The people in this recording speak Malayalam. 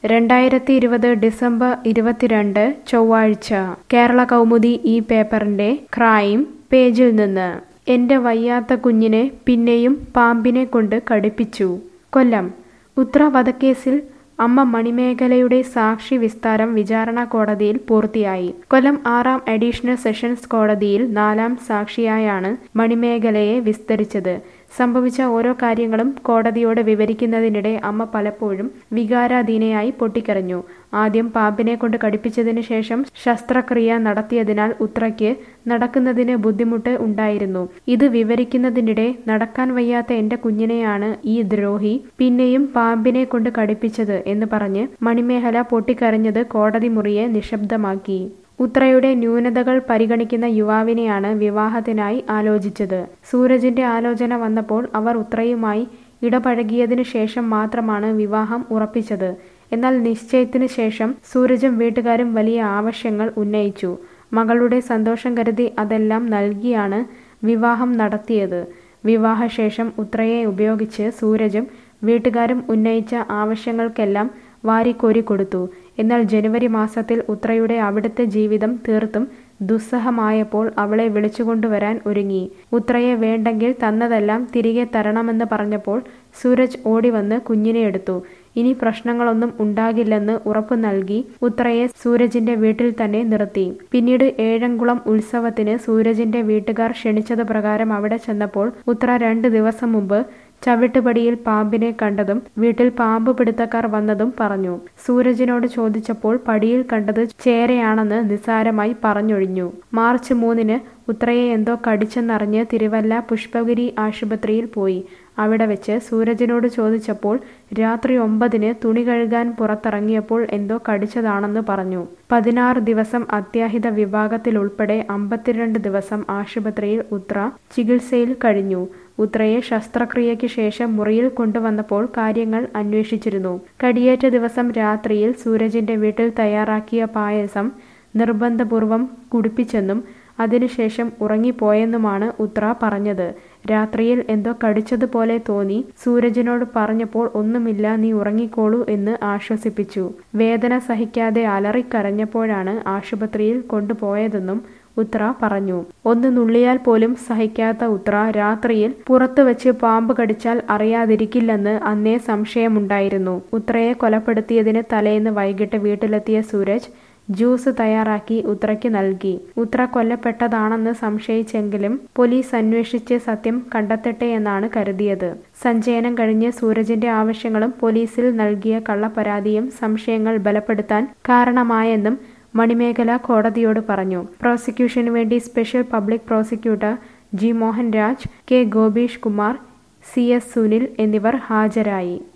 രണ്ടായിരത്തി ഇരുപത് ഡിസംബർ ഇരുപത്തിരണ്ട് ചൊവ്വാഴ്ച കേരള കൗമുദി ഈ പേപ്പറിന്റെ ക്രൈം പേജിൽ നിന്ന് എന്റെ വയ്യാത്ത കുഞ്ഞിനെ പിന്നെയും പാമ്പിനെ കൊണ്ട് കടിപ്പിച്ചു കൊല്ലം ഉത്ര വധക്കേസിൽ അമ്മ മണിമേഖലയുടെ സാക്ഷി വിസ്താരം വിചാരണ കോടതിയിൽ പൂർത്തിയായി കൊല്ലം ആറാം അഡീഷണൽ സെഷൻസ് കോടതിയിൽ നാലാം സാക്ഷിയായാണ് മണിമേഖലയെ വിസ്തരിച്ചത് സംഭവിച്ച ഓരോ കാര്യങ്ങളും കോടതിയോട് വിവരിക്കുന്നതിനിടെ അമ്മ പലപ്പോഴും വികാരാധീനയായി പൊട്ടിക്കരഞ്ഞു ആദ്യം പാമ്പിനെ കൊണ്ട് കടിപ്പിച്ചതിന് ശേഷം ശസ്ത്രക്രിയ നടത്തിയതിനാൽ ഉത്രയ്ക്ക് നടക്കുന്നതിന് ബുദ്ധിമുട്ട് ഉണ്ടായിരുന്നു ഇത് വിവരിക്കുന്നതിനിടെ നടക്കാൻ വയ്യാത്ത എന്റെ കുഞ്ഞിനെയാണ് ഈ ദ്രോഹി പിന്നെയും പാമ്പിനെ കൊണ്ട് കടിപ്പിച്ചത് എന്ന് പറഞ്ഞ് മണിമേഖല പൊട്ടിക്കരഞ്ഞത് കോടതി മുറിയെ നിശബ്ദമാക്കി ഉത്രയുടെ ന്യൂനതകൾ പരിഗണിക്കുന്ന യുവാവിനെയാണ് വിവാഹത്തിനായി ആലോചിച്ചത് സൂരജിന്റെ ആലോചന വന്നപ്പോൾ അവർ ഉത്രയുമായി ഇടപഴകിയതിനു ശേഷം മാത്രമാണ് വിവാഹം ഉറപ്പിച്ചത് എന്നാൽ നിശ്ചയത്തിനു ശേഷം സൂരജും വീട്ടുകാരും വലിയ ആവശ്യങ്ങൾ ഉന്നയിച്ചു മകളുടെ സന്തോഷം കരുതി അതെല്ലാം നൽകിയാണ് വിവാഹം നടത്തിയത് വിവാഹശേഷം ഉത്രയെ ഉപയോഗിച്ച് സൂരജും വീട്ടുകാരും ഉന്നയിച്ച ആവശ്യങ്ങൾക്കെല്ലാം വാരിക്കോരി കൊടുത്തു എന്നാൽ ജനുവരി മാസത്തിൽ ഉത്രയുടെ അവിടുത്തെ ജീവിതം തീർത്തും ദുസ്സഹമായപ്പോൾ അവളെ വിളിച്ചുകൊണ്ടുവരാൻ ഒരുങ്ങി ഉത്രയെ വേണ്ടെങ്കിൽ തന്നതെല്ലാം തിരികെ തരണമെന്ന് പറഞ്ഞപ്പോൾ സൂരജ് ഓടിവന്ന് കുഞ്ഞിനെ എടുത്തു ഇനി പ്രശ്നങ്ങളൊന്നും ഉണ്ടാകില്ലെന്ന് ഉറപ്പു നൽകി ഉത്രയെ സൂരജിന്റെ വീട്ടിൽ തന്നെ നിർത്തി പിന്നീട് ഏഴംകുളം ഉത്സവത്തിന് സൂരജിന്റെ വീട്ടുകാർ ക്ഷണിച്ചത് പ്രകാരം അവിടെ ചെന്നപ്പോൾ ഉത്ര രണ്ട് ദിവസം മുമ്പ് ചവിട്ടുപടിയിൽ പാമ്പിനെ കണ്ടതും വീട്ടിൽ പാമ്പ് പിടുത്തക്കാർ വന്നതും പറഞ്ഞു സൂരജിനോട് ചോദിച്ചപ്പോൾ പടിയിൽ കണ്ടത് ചേരയാണെന്ന് നിസ്സാരമായി പറഞ്ഞൊഴിഞ്ഞു മാർച്ച് മൂന്നിന് ഉത്രയെ എന്തോ കടിച്ചെന്നറിഞ്ഞ് തിരുവല്ല പുഷ്പഗിരി ആശുപത്രിയിൽ പോയി അവിടെ വെച്ച് സൂരജിനോട് ചോദിച്ചപ്പോൾ രാത്രി ഒമ്പതിന് തുണി കഴുകാൻ പുറത്തിറങ്ങിയപ്പോൾ എന്തോ കടിച്ചതാണെന്ന് പറഞ്ഞു പതിനാറ് ദിവസം അത്യാഹിത വിഭാഗത്തിൽ ഉൾപ്പെടെ അമ്പത്തിരണ്ട് ദിവസം ആശുപത്രിയിൽ ഉത്ര ചികിത്സയിൽ കഴിഞ്ഞു ഉത്രയെ ശസ്ത്രക്രിയയ്ക്ക് ശേഷം മുറിയിൽ കൊണ്ടുവന്നപ്പോൾ കാര്യങ്ങൾ അന്വേഷിച്ചിരുന്നു കടിയേറ്റ ദിവസം രാത്രിയിൽ സൂരജിന്റെ വീട്ടിൽ തയ്യാറാക്കിയ പായസം നിർബന്ധപൂർവം കുടിപ്പിച്ചെന്നും അതിനുശേഷം ഉറങ്ങിപ്പോയെന്നുമാണ് ഉത്ര പറഞ്ഞത് രാത്രിയിൽ എന്തോ കടിച്ചതുപോലെ തോന്നി സൂരജിനോട് പറഞ്ഞപ്പോൾ ഒന്നുമില്ല നീ ഉറങ്ങിക്കോളൂ എന്ന് ആശ്വസിപ്പിച്ചു വേദന സഹിക്കാതെ അലറിക്കരഞ്ഞപ്പോഴാണ് ആശുപത്രിയിൽ കൊണ്ടുപോയതെന്നും ഉത്ര പറഞ്ഞു ഒന്ന് നുള്ളിയാൽ പോലും സഹിക്കാത്ത ഉത്ര രാത്രിയിൽ പുറത്തു വെച്ച് പാമ്പ് കടിച്ചാൽ അറിയാതിരിക്കില്ലെന്ന് അന്നേ സംശയമുണ്ടായിരുന്നു ഉത്രയെ കൊലപ്പെടുത്തിയതിന് തലേന്ന് വൈകിട്ട് വീട്ടിലെത്തിയ സൂരജ് ജ്യൂസ് തയ്യാറാക്കി ഉത്രയ്ക്ക് നൽകി ഉത്ര കൊല്ലപ്പെട്ടതാണെന്ന് സംശയിച്ചെങ്കിലും പോലീസ് അന്വേഷിച്ച് സത്യം കണ്ടെത്തട്ടെ എന്നാണ് കരുതിയത് സഞ്ചയനം കഴിഞ്ഞ് സൂരജിന്റെ ആവശ്യങ്ങളും പോലീസിൽ നൽകിയ കള്ളപ്പരാതിയും സംശയങ്ങൾ ബലപ്പെടുത്താൻ കാരണമായെന്നും മണിമേഖല കോടതിയോട് പറഞ്ഞു പ്രോസിക്യൂഷനു വേണ്ടി special public prosecutor G Mohan Raj K Gopeesh Kumar C S Sunil എന്നിവർ ഹാജരായി